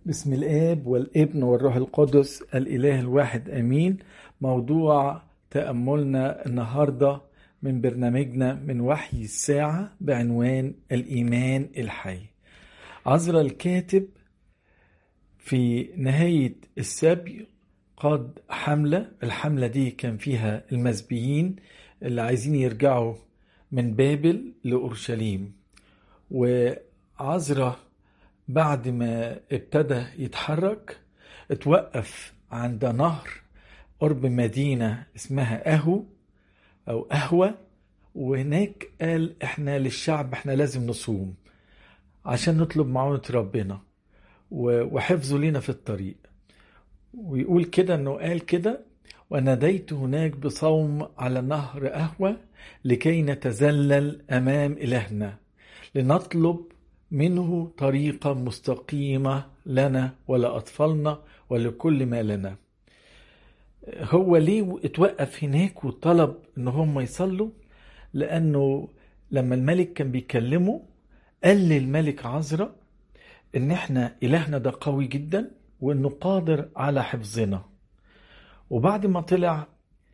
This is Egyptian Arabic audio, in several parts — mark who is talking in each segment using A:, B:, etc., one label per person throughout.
A: بسم الآب والابن والروح القدس الإله الواحد آمين موضوع تأملنا النهاردة من برنامجنا من وحي الساعة بعنوان الإيمان الحي عزرا الكاتب في نهاية السبي قاد حملة الحملة دي كان فيها المسبيين اللي عايزين يرجعوا من بابل لأورشليم وعزرا بعد ما ابتدى يتحرك اتوقف عند نهر قرب مدينة اسمها أهو أو أهوى وهناك قال احنا للشعب احنا لازم نصوم عشان نطلب معونة ربنا وحفظه لنا في الطريق ويقول كده انه قال كده وناديت هناك بصوم على نهر أهوى لكي نتذلل أمام إلهنا لنطلب منه طريقة مستقيمة لنا ولأطفالنا ولكل ما لنا هو ليه اتوقف هناك وطلب ان هم يصلوا لانه لما الملك كان بيكلمه قال للملك عزرا ان احنا الهنا ده قوي جدا وانه قادر على حفظنا وبعد ما طلع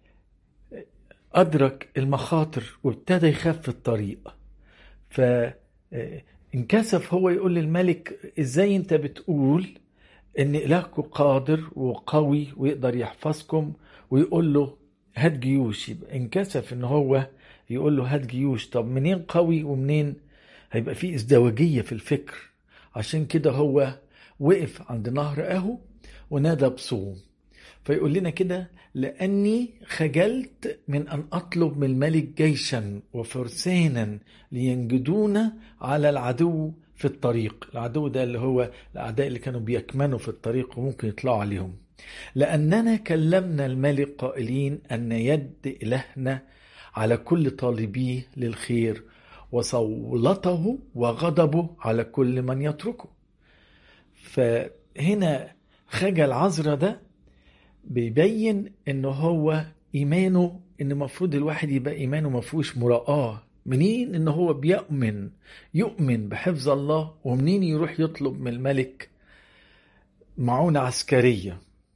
A: ادرك المخاطر وابتدى يخاف في الطريق ف انكسف هو يقول للملك ازاي انت بتقول ان الهكم قادر وقوي ويقدر يحفظكم ويقول له هات جيوش يبقى انكسف ان هو يقول له هات جيوش طب منين قوي ومنين هيبقى في ازدواجية في الفكر عشان كده هو وقف عند نهر اهو ونادى بصوم فيقول لنا كده لأني خجلت من أن أطلب من الملك جيشا وفرسانا لينجدونا على العدو في الطريق العدو ده اللي هو الأعداء اللي كانوا بيكمنوا في الطريق وممكن يطلعوا عليهم لأننا كلمنا الملك قائلين أن يد إلهنا على كل طالبيه للخير وصولته وغضبه على كل من يتركه فهنا خجل عزرا ده بيبين ان هو ايمانه ان المفروض الواحد يبقى ايمانه ما فيهوش مراءاه منين ان هو بيؤمن يؤمن بحفظ الله ومنين يروح يطلب من الملك معونة عسكرية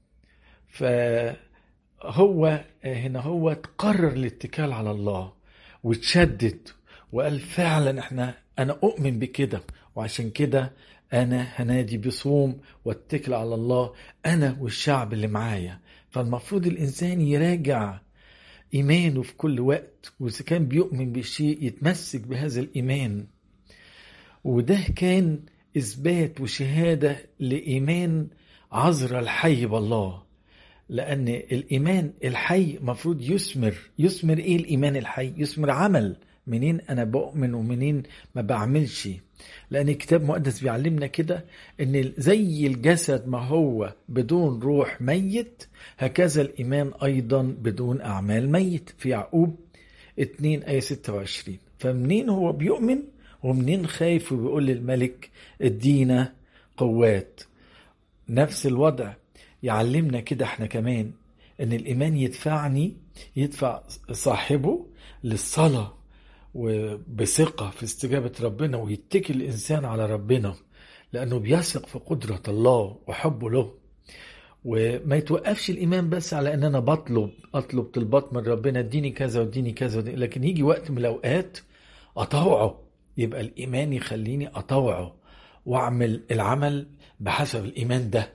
A: فهو هنا هو تقرر الاتكال على الله وتشدد وقال فعلا احنا انا اؤمن بكده وعشان كده انا هنادي بصوم واتكل على الله انا والشعب اللي معايا فالمفروض الانسان يراجع ايمانه في كل وقت واذا كان بيؤمن بشيء يتمسك بهذا الايمان وده كان اثبات وشهاده لايمان عذر الحي بالله لان الايمان الحي مفروض يثمر يثمر ايه الايمان الحي يثمر عمل منين انا بؤمن ومنين ما بعملش لان الكتاب المقدس بيعلمنا كده ان زي الجسد ما هو بدون روح ميت هكذا الايمان ايضا بدون اعمال ميت في يعقوب 2 ايه 26 فمنين هو بيؤمن ومنين خايف وبيقول للملك ادينا قوات نفس الوضع يعلمنا كده احنا كمان ان الايمان يدفعني يدفع صاحبه للصلاه وبثقة في استجابة ربنا ويتكل الإنسان على ربنا لأنه بيثق في قدرة الله وحبه له وما يتوقفش الإيمان بس على أن أنا بطلب أطلب طلبات من ربنا اديني كذا واديني كذا وديني لكن يجي وقت من الأوقات أطوعه يبقى الإيمان يخليني أطوعه وأعمل العمل بحسب الإيمان ده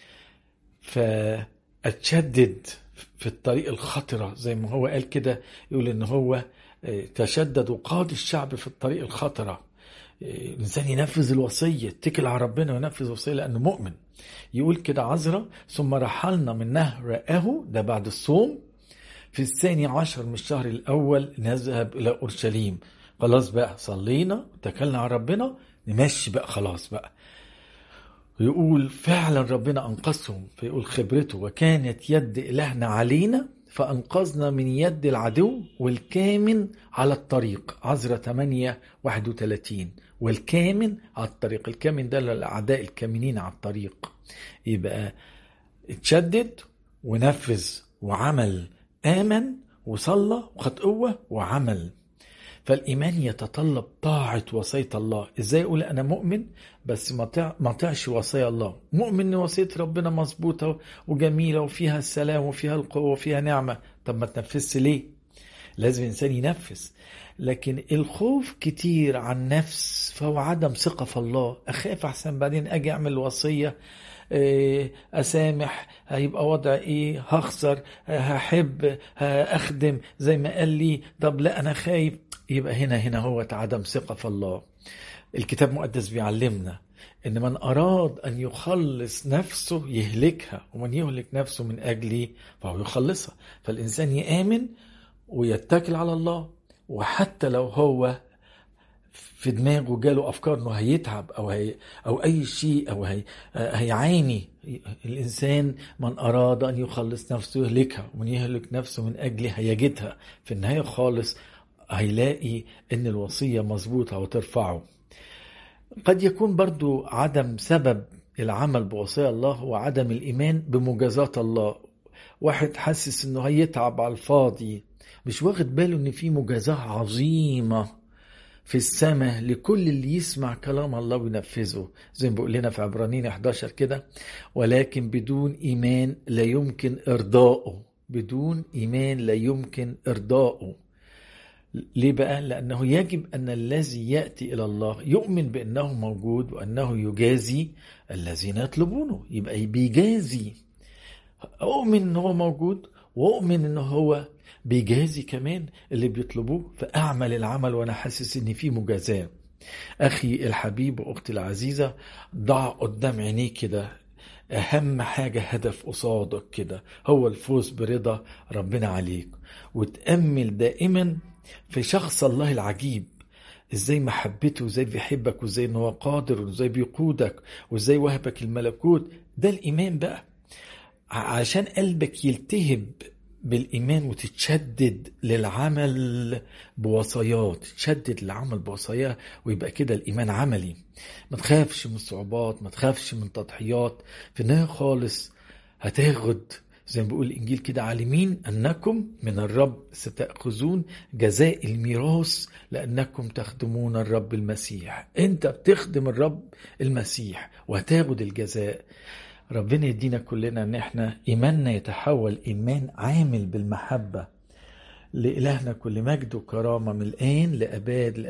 A: فأتشدد في الطريق الخطرة زي ما هو قال كده يقول إن هو تشدد وقاد الشعب في الطريق الخطرة الإنسان ينفذ الوصية يتكل على ربنا وينفذ الوصية لأنه مؤمن يقول كده عذرا ثم رحلنا من نهر أهو ده بعد الصوم في الثاني عشر من الشهر الأول نذهب إلى أورشليم خلاص بقى صلينا وتكلنا على ربنا نمشي بقى خلاص بقى ويقول فعلا ربنا أنقذهم فيقول خبرته وكانت يد إلهنا علينا فأنقذنا من يد العدو والكامن على الطريق عزرة 8 31 والكامن على الطريق الكامن ده للأعداء الكامنين على الطريق يبقى اتشدد ونفذ وعمل آمن وصلى وخد قوة وعمل فالإيمان يتطلب طاعة وصية الله إزاي أقول أنا مؤمن بس ما طع- ما طيعش وصايا الله مؤمن إن وصية ربنا مظبوطة وجميلة وفيها السلام وفيها القوة وفيها نعمة طب ما تنفذش ليه لازم الإنسان ينفذ لكن الخوف كتير عن نفس فهو عدم ثقة في الله أخاف أحسن بعدين أجي أعمل وصية إيه، أسامح هيبقى وضع إيه هخسر هحب هأخدم زي ما قال لي طب لا أنا خايف يبقى هنا هنا هو عدم ثقة في الله الكتاب المقدس بيعلمنا ان من اراد ان يخلص نفسه يهلكها ومن يهلك نفسه من اجلي فهو يخلصها فالانسان يامن ويتكل على الله وحتى لو هو في دماغه جاله افكار انه هيتعب او هي او اي شيء او هي هيعاني الانسان من اراد ان يخلص نفسه يهلكها ومن يهلك نفسه من اجله هيجدها في النهايه خالص هيلاقي ان الوصيه مظبوطه وترفعه قد يكون برضو عدم سبب العمل بوصايا الله هو عدم الإيمان بمجازات الله واحد حاسس انه هيتعب على الفاضي مش واخد باله ان في مجازاة عظيمة في السماء لكل اللي يسمع كلام الله وينفذه زي ما بيقول لنا في عبرانيين 11 كده ولكن بدون إيمان لا يمكن إرضائه بدون إيمان لا يمكن إرضائه ليه بقى؟ لأنه يجب أن الذي يأتي إلى الله يؤمن بأنه موجود وأنه يجازي الذين يطلبونه يبقى بيجازي أؤمن أنه هو موجود وأؤمن أنه هو بيجازي كمان اللي بيطلبوه فأعمل العمل وأنا حاسس أن في مجازاة أخي الحبيب وأختي العزيزة ضع قدام عينيك كده أهم حاجة هدف قصادك كده هو الفوز برضا ربنا عليك وتأمل دائما في شخص الله العجيب ازاي محبته وازاي بيحبك وازاي ان هو قادر وازاي بيقودك وازاي وهبك الملكوت ده الايمان بقى عشان قلبك يلتهب بالايمان وتتشدد للعمل بوصايات تشدد للعمل بوصاياه ويبقى كده الايمان عملي ما تخافش من الصعوبات ما تخافش من تضحيات في النهايه خالص هتاخد زي ما بيقول الانجيل كده عالمين انكم من الرب ستاخذون جزاء الميراث لانكم تخدمون الرب المسيح انت بتخدم الرب المسيح وهتاخد الجزاء ربنا يدينا كلنا ان احنا ايماننا يتحول ايمان عامل بالمحبه لالهنا كل مجد وكرامه من الان لاباد